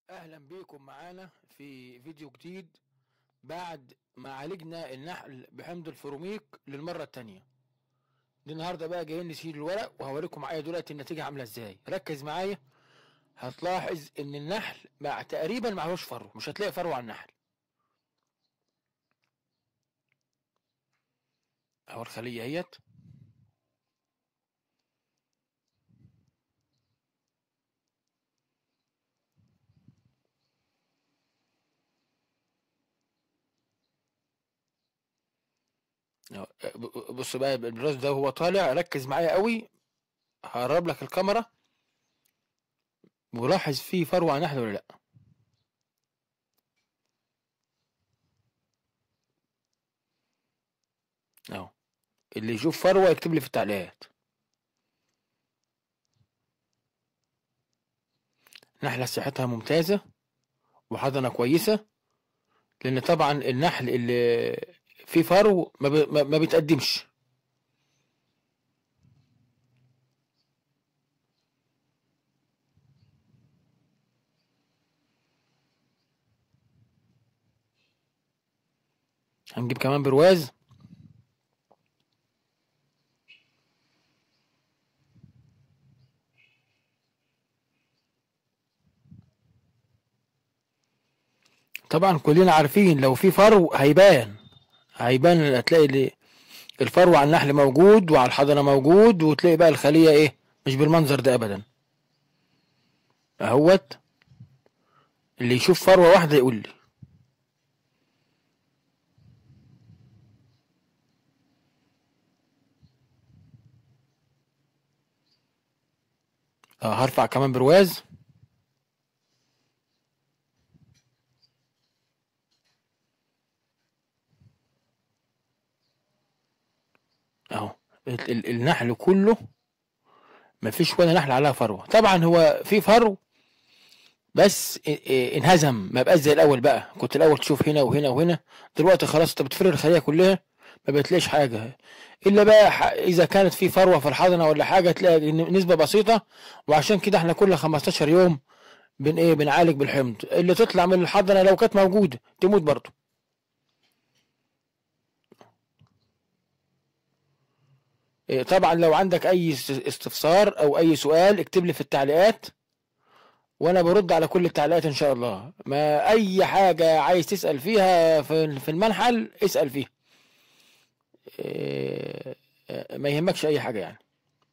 اهلا بيكم معانا في فيديو جديد بعد ما عالجنا النحل بحمض الفروميك للمرة التانية دي النهاردة بقى جايين نشيل الورق وهوريكم معايا دلوقتي النتيجة عاملة ازاي ركز معايا هتلاحظ ان النحل مع تقريبا معهوش فرو مش هتلاقي فرو على النحل اهو الخلية اهيت أهو، ب- بص بقى البراز ده هو طالع ركز معايا قوي هقرب لك الكاميرا ولاحظ فيه فرو على النحل ولا لا اهو اللي يشوف فروة يكتب لي في التعليقات نحلة صحتها ممتازة وحضنة كويسة لأن طبعا النحل اللي فيه فرو ما, بي ما ما بيتقدمش هنجيب كمان برواز طبعا كلنا عارفين لو في فرو هيبان هيبان هتلاقي اللي- الفرو على النحل موجود وعلى الحضنة موجود وتلاقي بقى الخلية ايه مش بالمنظر ده ابدا اهوت اللي يشوف فروة واحدة يقول لي اه هرفع كمان برواز اهو ال- ال- النحل كله مفيش ولا نحل عليها فروة طبعا هو في فرو بس ا- ا- انهزم ما بقاش زي الاول بقى كنت الاول تشوف هنا وهنا وهنا دلوقتي خلاص انت بتفرغ الخلية كلها ما بتلاقيش حاجة الا بقى ح- اذا كانت في فروة في الحضنة ولا حاجة تلاقي ن- نسبة بسيطة وعشان كده احنا كل 15 يوم بن ايه بنعالج بالحمض اللي تطلع من الحضنة لو كانت موجودة تموت برضه إيه، طبعا لو عندك اي است- استفسار او اي سؤال اكتب لي في التعليقات وانا برد على كل التعليقات ان شاء الله ما اي حاجة عايز تسأل فيها في في المنحل اسأل فيها إيه، آه، ما يهمكش اي حاجة يعني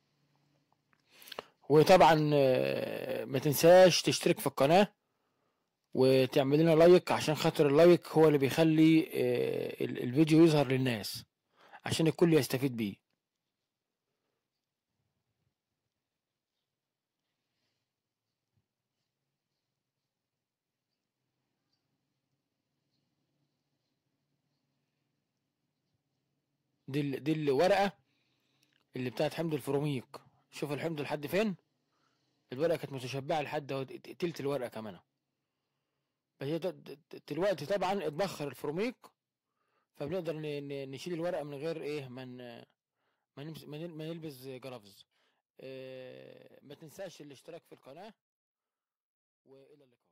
وطبعا آه، ما تنساش تشترك في القناة وتعمل لنا لايك عشان خاطر اللايك هو اللي بيخلي آه، ال- الفيديو يظهر للناس عشان الكل يستفيد بيه دي ال- دي الورقة اللي بتاعت حمض الفروميك شوف الحمض لحد فين الورقة كانت متشبعة لحد اهو ت- تلت الورقة كمان اهو. بس هي د- د- دلوقتي طبعا اتبخر الفروميك فبنقدر ن- ن- نشيل الورقة من غير ايه من ما نمس- ما نل- ما نلبس جرافز آه، ما تنساش الاشتراك في القناة والى اللقاء